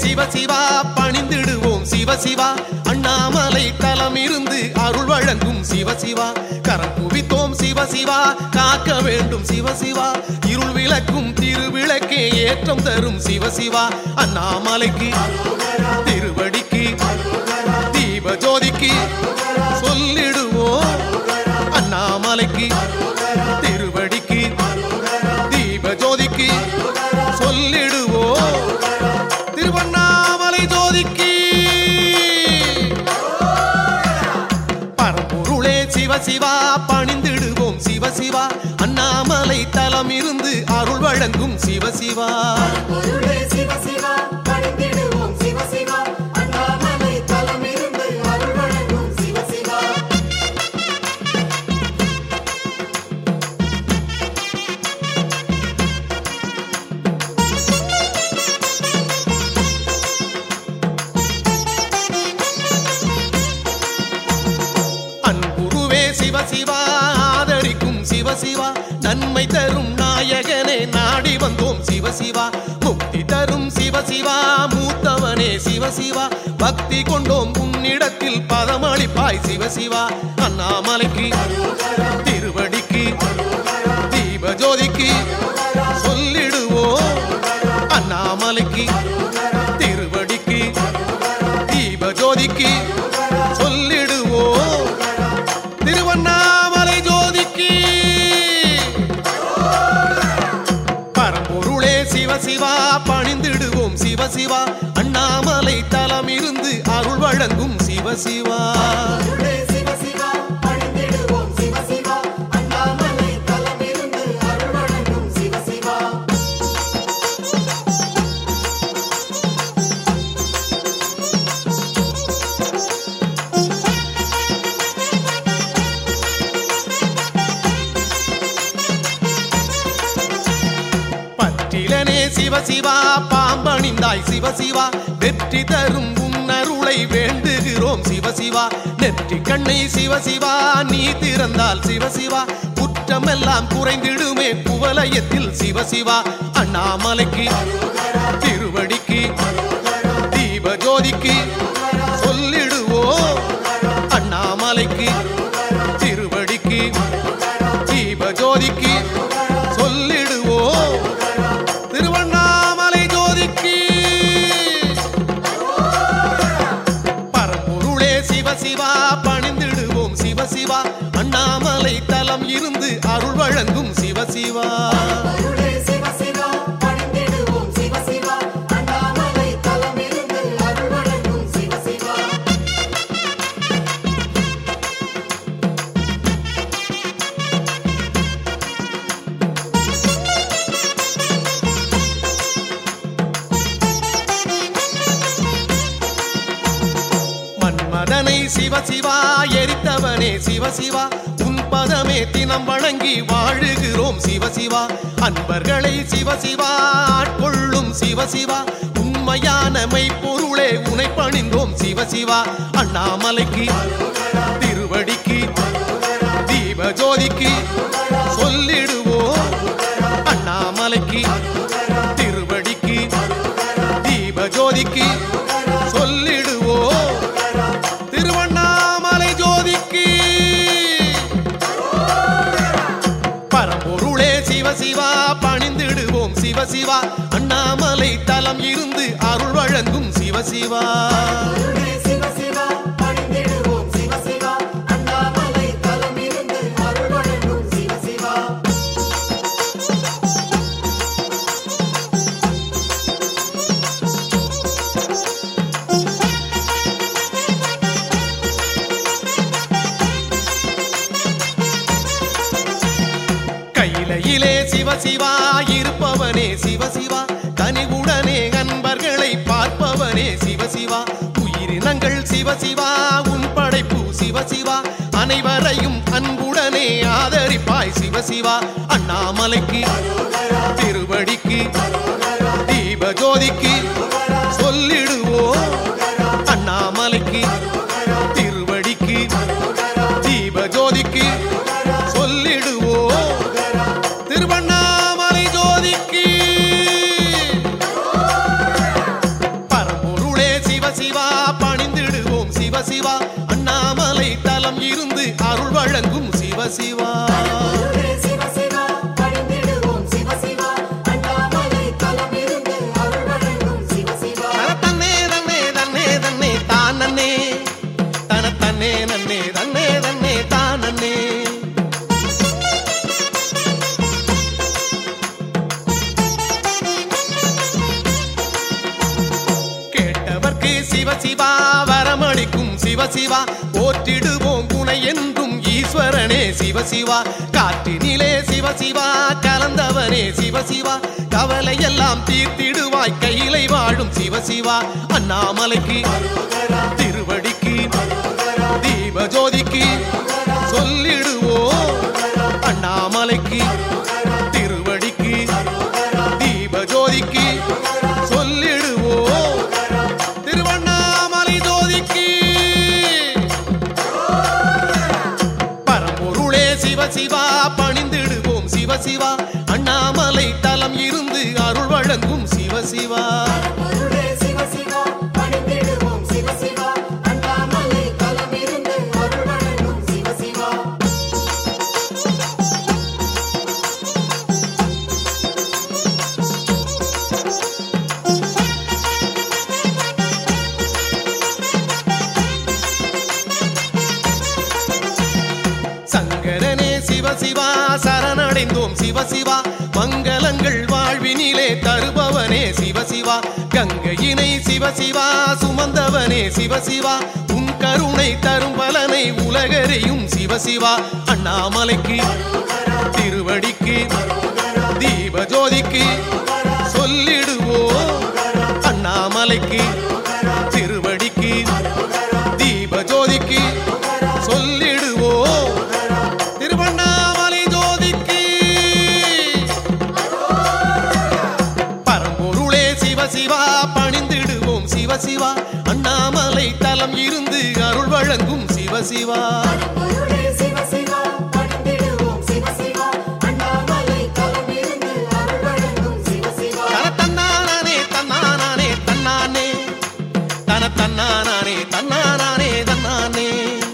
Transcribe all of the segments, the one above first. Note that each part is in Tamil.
சிவ சிவா பணிந்திடுவோம் சிவ சிவா அண்ணாமலை தலம் இருந்து அருள் வழங்கும் சிவ சிவா கரம் குவித்தோம் சிவ சிவா காக்க வேண்டும் சிவ சிவா இருள் விளக்கும் திருவிளக்கே ஏற்றம் தரும் சிவ சிவா அண்ணாமலைக்கு திருவடிக்கு தீப ஜோதிக்கு சொல்லிடுவோம் அண்ணாமலைக்கு திருவடிக்கு தீப ஜோதிக்கு சொல்லிடுவோம் திருவண்ணாமலை ஜோதிக்கு பரம்பொருளே சிவ சிவா பணிந்திடுவோம் சிவ சிவா அண்ணாமலை தலம் இருந்து அருள் வழங்கும் சிவ சிவா பொருளே சிவ சிவா பணிந்திடுவோம் சிவ சிவா அண்ணாமலை தலமிருந்து அருள் வழங்கும் சிவ சிவா அன்புருவே சிவ சிவா ஆதரிக்கும் சிவ சிவா நன்மை தரும் நாயகனே நாடி வந்தோம் சிவ சிவா முக்தி தரும் சிவ சிவா மூத்தவனே சிவ சிவா பக்தி கொண்டோம் உன்னிடத்தில் பதமளிப்பாய் சிவ சிவா அண்ணாமலைக்கு திருவடிக்கு தீப ஜோதிக்கு சொல்லிடுவோம் அண்ணாமலைக்கு திருவடிக்கு தீப ஜோதிக்கு சொல்லிடுவோம் திருவண்ணாமலை ஜோதிக்கு பரம்பொருளே சிவ சிவா பணிந்திடுவோம் சிவ சிவா அண்ணாமலை தலம் இருந்து அருள் வழங்கும் சிவ சிவா பொருளே சிவ சிவா பணிந்திடுவோம் சிவ சிவா அண்ணாமலை தலமிருந்து அருள் வழங்கும் சிவ சிவா பற்றிலனே சிவ சிவா பாம்பணிந்தாய் சிவ சிவா வெற்றி தரும் உன்னருளை வேண்டுகிறோம் சிவ சிவா நெற்றி கண்ணை சிவ சிவா நீ திறந்தால் சிவ சிவா குற்றமெல்லாம் குறைந்திடுமே குவலயத்தில் சிவ சிவா அண்ணாமலைக்கு திருவடிக்கு தீப ஜோதிக்கு சொல்லிடுவோம் அண்ணாமலைக்கு திருவடிக்கு தீப ஜோதிக்கு சொல்லிடுவோம் திருவண்ணாமலை ஜோதிக்கு பரம்பொருளே சிவ சிவா பணிந்திடுவோம் சிவ சிவா அண்ணாமலை தலம் இருந்து அருள் வழங்கும் சிவ சிவா பொருளே சிவ சிவா பணிந்திடுவோம் சிவ சிவா அண்ணாமலை தலமிருந்து அருள் வழங்கும் சிவ சிவா மன்மதனை சிவ சிவா எரித்தவனே சிவ சிவா உன் பதமே தினம் வணங்கி வாழுகிறோம் சிவ சிவா அன்பர்களை சிவ சிவா ஆட்கொள்ளும் சிவ சிவா உண்மையான மெய்ப்பொருளே உனை பணிந்தோம் சிவ சிவா அண்ணாமலைக்கு திருவடிக்கு தீப ஜோதிக்கு சொல்லிடுவோம் அண்ணாமலைக்கு திருவடிக்கு தீப ஜோதிக்கு சொல்லிடுவோம் திருவண்ணாமலை ஜோதிக்கு பரம்பொருளே சிவ சிவா பணிந்திடுவோம் சிவ சிவா அண்ணாமலை தலம் இருந்து அருள் வழங்கும் சிவ சிவா பொருளே சிவ சிவா பணிந்திடுவோம் சிவ சிவா அண்ணாமலை தலமிருந்து அருள் வழங்கும் சிவ சிவா கையிலையிலே சிவ சிவா இருப்பவனே சிவ சிவா கனிவுடனே அன்பர்களை பார்ப்பவனே சிவ சிவா உயிரினங்கள் சிவ சிவா உன் படைப்பு சிவ சிவா அனைவரையும் அன்புடனே ஆதரிப்பாய் சிவ சிவா அண்ணாமலைக்கு திருவடிக்கு தீப ஜோதிக்கு சொல்லிடுவோம் அண்ணாமலைக்கு திருவடிக்கு தீப ஜோதிக்கு சொல்லிடுவோம் திருவண்ணாமலை ஜோதிக்கு பரம்பொருளே சிவசிவா குருவே சிவ சிவா பணிந்திடுவோம் சிவ சிவா அண்ணாமலை தலம் இருந்து அருள் வழங்கும் சிவ சிவா தன்னே தன்னே தன்னே தன்னே தான் நன்னே தன தன்னே நன்னே தன்னே தன்னே தான் நன்னே கேட்டவர்க்கு சிவசிவா வரமளிக்கும் சிவசிவா போற்றிடுவோம் குணை என்றும் ஈஸ்வரனே சிவசிவா காற்றினிலே சிவசிவா கலந்தவனே சிவசிவா கவலை எல்லாம் தீர்த்திடுவாய் கையிலை வாழும் சிவசிவா அண்ணாமலைக்கு திருவடிக்கு தீபஜோதிக்கு சொல்லிடுவோம் அண்ணாமலைக்கு திருவடிக்கு தீபஜோதிக்கு சொல்லிடுவோம் திருவண்ணாமலை ஜோதிக்கு பரம்பொருளே சிவசிவா பணிந்திடுவோம் சிவசிவா அண்ணாமலை தலம் இருந்து அருள் வழங்கும் சிவசிவா குருவே சிவ சிவா பணிந்திடுவோம் சிவ சிவா அண்ணாமலை தலம் இருந்து அருள் வழங்கும் சிவ சிவா சங்கரனே சிவசிவா சரணடைந்தோம் சிவசிவா மங்களங்கள் வாழ்வினிலே தருபவனே சிவசிவா கங்கையினை சிவசிவா சுமந்தவனே சிவசிவா உன் கருணை தரும் பலனை உலகறியும் சிவசிவா அண்ணாமலைக்கு திருவடிக்கு தீபஜோதிக்கு சொல்லிடுவோம் அண்ணாமலைக்கு திருவடிக்கு தீபஜோதிக்கு சொல்லிடுவோம் திருவண்ணாமலை ஜோதிக்கு பரம்பொருளே சிவசிவா பணிந்திடுவோம் சிவசிவா அண்ணாமலை தலம் இருந்து அருள் வழங்கும் சிவசிவா குருவே சிவ சிவா பணிந்திடுவோம் சிவ சிவா அண்ணாமலை தலம் இருந்து அருள் வழங்கும் சிவ சிவா தன தன்னானே தன்னானே தன்னானே தன தன்னானே தன்னானே தன்னானே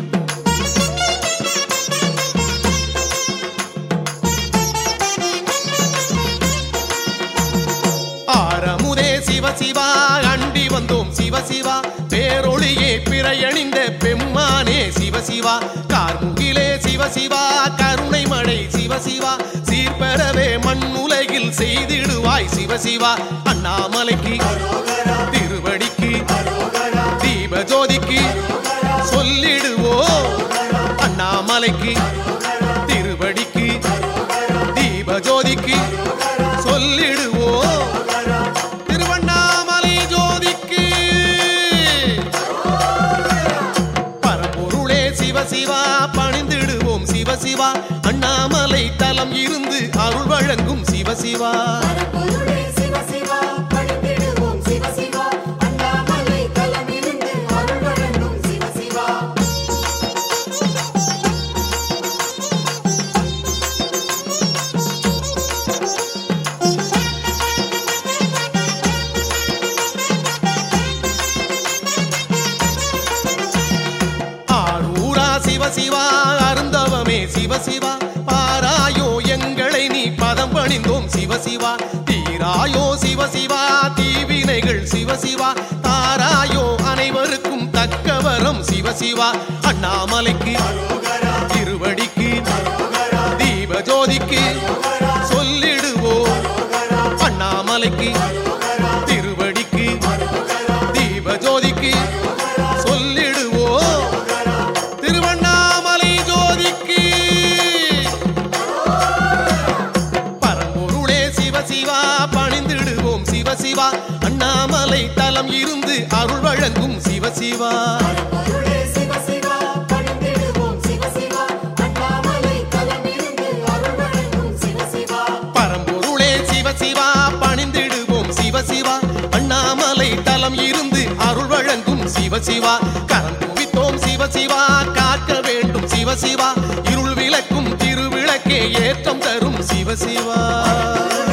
ஆரமுதே சிவசிவா அண்டி வந்தோம் சிவசிவா பேரொளியே பிறையணிந்த பெம்மானே சிவசிவா கார்முகிலே சிவசிவா கருணை மழை சிவசிவா சீர்பெறவே மண்ணுலகில் செய்திடுவாய் சிவசிவா அண்ணாமலைக்கு திருவடிக்கு தீபஜோதிக்கு சொல்லிடுவோம் அண்ணாமலைக்கு திருவடிக்கு தீபஜோதிக்கு சொல்லிடுவோம் திருவண்ணாமலை ஜோதிக்கு பரம்பொருளே சிவசிவா பணிந்திடுவோம் சிவசிவா அண்ணாமலை தலம் இருந்து அருள் வழங்கும் சிவசிவா குருவே சிவ சிவா பணிந்திடுவோம் சிவ சிவா அண்ணாமலை தலம் இருந்து அருள் வழங்கும் சிவ சிவா ஆரூரா சிவசிவா அருந்தவமே சிவசிவா பாராயோ எங்களை நீ பதம் பணிந்தோம் சிவசிவா தீராயோ சிவசிவா தீவினைகள் சிவசிவா தாராயோ அனைவருக்கும் தக்கவரம் சிவசிவா அண்ணாமலைக்கு திருவடிக்கு தீபஜோதிக்கு சொல்லிடுவோம் அண்ணாமலைக்கு திருவடிக்கு தீபஜோதிக்கு சொல்லிடுவோம் திருவண்ணாமலை ஜோதிக்கு பரம்பொருளே சிவசிவா பணிந்திடுவோம் சிவசிவா அண்ணாமலை தலம் இருந்து அருள் வழங்கும் சிவசிவா குருவே சிவ சிவா பணிந்திடுவோம் சிவ சிவா அண்ணாமலை தலம் இருந்து அருள் வழங்கும் சிவ சிவா பரம்பொருளே சிவசிவா பணிந்திடுவோம் சிவசிவா அண்ணாமலை தலம் இருந்து அருள் வழங்கும் சிவசிவா கரம் குவித்தோம் சிவசிவா காக்க வேண்டும் சிவசிவா இருள் விளக்கும் திருவிளக்கே ஏற்றம் தரும் சிவசிவா